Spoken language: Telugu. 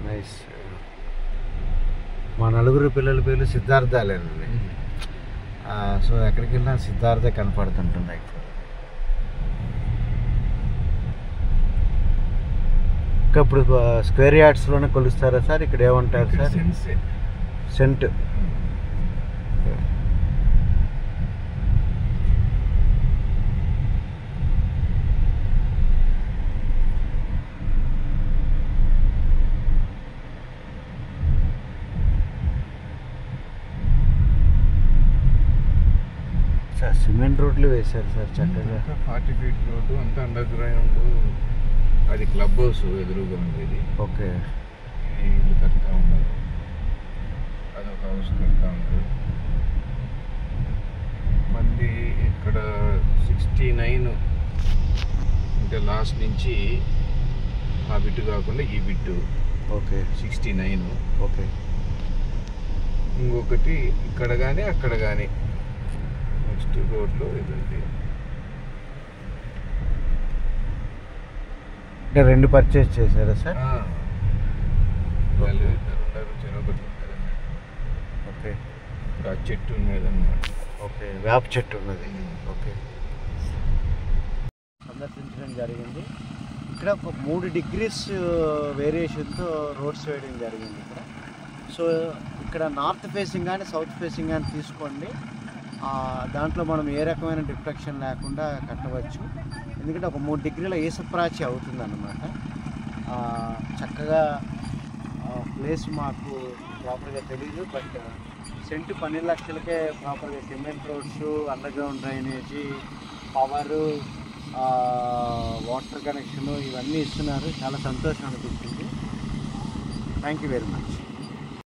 నైస్ మా నలుగురు పిల్లల పేర్లు సిద్ధార్థాలేనండి ఆ, సో ఎక్కడికి వెళ్ళినా సిద్ధార్థే కనపడుతుంటుంది ఎక్కువ ఇంకా ఇప్పుడు స్క్వేర్ యార్డ్స్లోనే కొలుస్తారా సార్ ఇక్కడ ఏమంటారు ఇక్కడ సార్ సెన్సే. సెంట్ సార్ సిమెంట్ రోడ్లు వేశారు సార్ చక్కగా ఇంకా ఫార్టీ ఫీట్ రోడ్డు అంతా అండర్ గ్రౌండ్ అది క్లబ్ హౌస్ ఎదురుగా ఉండేది ఓకే ఇది ఇల్లు కడతా ఉన్నారు అదొక హౌస్ కడతా ఉన్నారు మళ్ళీ ఇక్కడ సిక్స్టీ నైన్ అంటే లాస్ట్ నుంచి ఆ బిట్టు కాకుండా ఈ bit okay sixty nine okay ఇంకొకటి ఇక్కడ కానీ అక్కడ కానీ నెక్స్ట్ రోడ్లో ఇది ఉంది అంటే రెండు పర్చేస్ చేశారా సార్ ఆ. వాళ్ళు ఇద్దరు ఉన్నారు చెరొకటి ఉంటుందండి ఓకే ఇప్పుడు ఆ చెట్టు ఉన్నదన్నమాట ఓకే వేప చెట్టు ఉన్నది ఓకే సందర్శించడం జరిగింది ఇక్కడ ఒక మూడు డిగ్రీస్ వేరియేషన్తో రోడ్స్ వేయడం జరిగింది ఇక్కడ సో ఇక్కడ నార్త్ ఫేసింగ్ కానీ సౌత్ ఫేసింగ్ కానీ తీసుకోండి ఆ, దాంట్లో మనం ఏ రకమైన డిఫ్లెక్షన్ లేకుండా కట్టవచ్చు ఎందుకంటే ఒక మూడు డిగ్రీల ఏసప్రాచి అవుతుంది అనమాట చక్కగా ప్లేస్ మాకు ప్రాపర్గా తెలియదు బట్ సెంట్ పన్నెండు లక్షలకే ప్రాపర్గా cement roads underground drainage power water connection ఇవన్నీ ఇస్తున్నారు చాలా సంతోషం అనిపించింది థ్యాంక్ యూ వెరీ మచ్